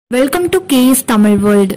welcome to KS Tamil world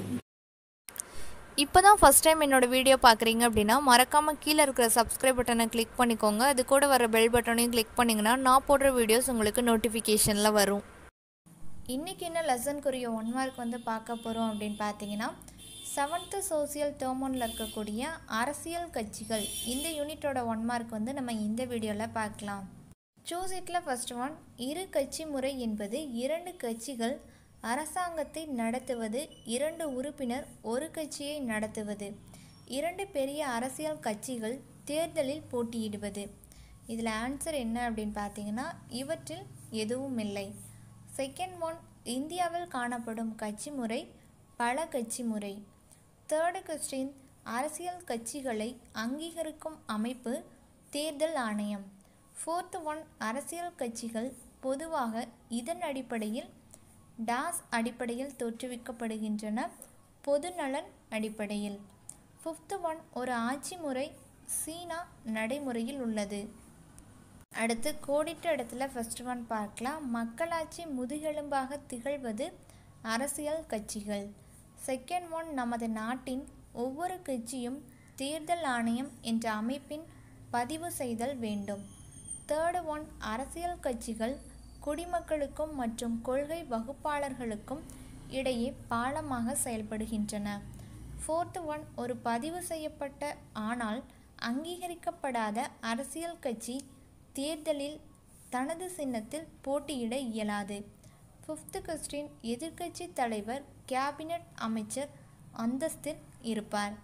இப்போ தான் first time என்னோட வீடியோ பார்க்குறீங்க அப்படின்னா மறக்காமல் கீழே இருக்கிற சப்ஸ்கிரைப் பட்டனை கிளிக் பண்ணிக்கோங்க அது கூட வர பெல் பட்டனையும் கிளிக் பண்ணிங்கன்னா நான் போடுற வீடியோஸ் உங்களுக்கு நோட்டிஃபிகேஷனில் வரும் இன்றைக்கி என்ன லெசனுக்குரிய ஒன் மார்க் வந்து பார்க்க போகிறோம் அப்படின்னு பார்த்தீங்கன்னா செவன்த்து சோசியல் டேர்மோனில் இருக்கக்கூடிய அரசியல் கட்சிகள் இந்த யூனிட்டோட ஒன் மார்க் வந்து நம்ம இந்த வீடியோவில் பார்க்கலாம் சூஸ் இட்டில் ஃபர்ஸ்ட் ஒன் இரு கட்சி முறை என்பது இரண்டு கட்சிகள் அரசாங்கத்தை நடத்துவது இரண்டு உறுப்பினர் ஒரு கட்சியை நடத்துவது இரண்டு பெரிய அரசியல் கட்சிகள் தேர்தலில் போட்டியிடுவது இதில் ஆன்சர் என்ன அப்படின்னு பார்த்தீங்கன்னா இவற்றில் எதுவும் இல்லை செகண்ட் ஒன் இந்தியாவில் காணப்படும் கட்சி முறை பல கட்சி முறை தேர்டு கொஸ்டின் அரசியல் கட்சிகளை அங்கீகரிக்கும் அமைப்பு தேர்தல் ஆணையம் ஃபோர்த் ஒன் அரசியல் கட்சிகள் பொதுவாக இதன் அடிப்படையில் டாஸ் அடிப்படையில் தோற்றுவிக்கப்படுகின்றன பொதுநலன் அடிப்படையில் ஃபிஃப்த் ஒன் ஒரு ஆட்சி முறை சீனா நடைமுறையில் உள்ளது அடுத்து கோடிட்ட இடத்துல ஃபர்ஸ்ட் ஒன் பார்க்கலாம் மக்களாட்சி முதுகெலும்பாக திகழ்வது அரசியல் கட்சிகள் செகண்ட் ஒன் நமது நாட்டின் ஒவ்வொரு கட்சியும் தேர்தல் ஆணையம் என்ற அமைப்பின் பதிவு செய்தல் வேண்டும் தேர்டு ஒன் அரசியல் கட்சிகள் குடிமக்களுக்கும் மற்றும் கொள்கை வகுப்பாளர்களுக்கும் இடையே பாலமாக செயல்படுகின்றன ஃபோர்த்து ஒன் ஒரு பதிவு செய்யப்பட்ட ஆனால் அங்கீகரிக்கப்படாத அரசியல் கட்சி தேர்தலில் தனது சின்னத்தில் போட்டியிட இயலாது ஃபிஃப்த்து கொஸ்டின் எதிர்க்கட்சி தலைவர் கேபினட் அமைச்சர் அந்தஸ்தில் இருப்பார்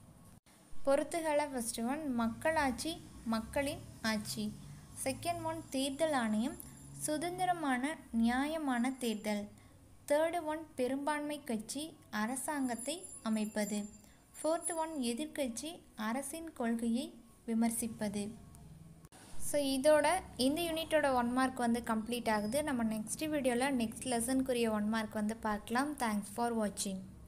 பொறுத்துகளை ஃபஸ்ட்டு ஒன் மக்களாட்சி மக்களின் ஆட்சி செகண்ட் ஒன் தேர்தல் ஆணையம் சுதந்திரமான நியாயமான தேர்தல் தேர்டு ஒன் பெரும்பான்மை கட்சி அரசாங்கத்தை அமைப்பது ஃபோர்த்து ஒன் எதிர்க்கட்சி அரசின் கொள்கையை விமர்சிப்பது ஸோ இதோட இந்த யூனிட்டோட ஒன் மார்க் வந்து கம்ப்ளீட் ஆகுது நம்ம நெக்ஸ்ட் வீடியோவில் நெக்ஸ்ட் லெசனுக்குரிய ஒன் மார்க் வந்து பார்க்கலாம் தேங்க்ஸ் ஃபார் வாட்சிங்